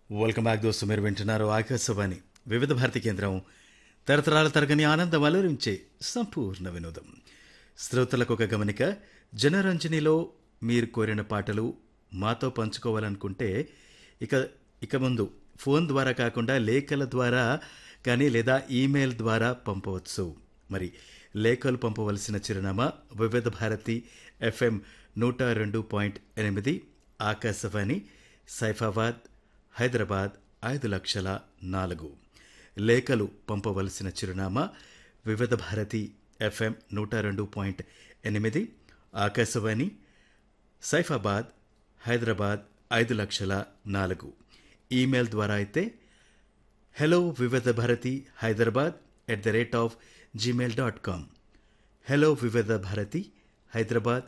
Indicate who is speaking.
Speaker 1: welcome back దోస్తు మీరు వింటున్నారు ఆకాశవాణి వివిధ భారతి కేంద్రం తరతరాల తరగని ఆనందం అలరించే సంపూర్ణ వినోదం శ్రోతలకు ఒక గమనిక జనరంజనిలో మీరు కోరిన పాటలు మాతో పంచుకోవాలనుకుంటే ఇక ఇక ముందు ఫోన్ ద్వారా కాకుండా లేఖల ద్వారా కానీ లేదా ఈమెయిల్ ద్వారా పంపవచ్చు మరి లేఖలు పంపవలసిన చిరునామా వివిధ భారతి ఎఫ్ఎం నూట రెండు పాయింట్ ఎనిమిది ఆకాశవాణి సైఫాబాద్ హైదరాబాద్ ఐదు లక్షల నాలుగు లేఖలు పంపవలసిన చిరునామా వివిధ భారతి ఎఫ్ఎం నూట రెండు పాయింట్ ఎనిమిది ఆకాశవాణి సైఫాబాద్ హైదరాబాద్ ఐదు లక్షల నాలుగు ఈమెయిల్ ద్వారా అయితే hello Vividh Bharati Hyderabad at the rate of Gmail dot com hello Vividh Bharati Hyderabad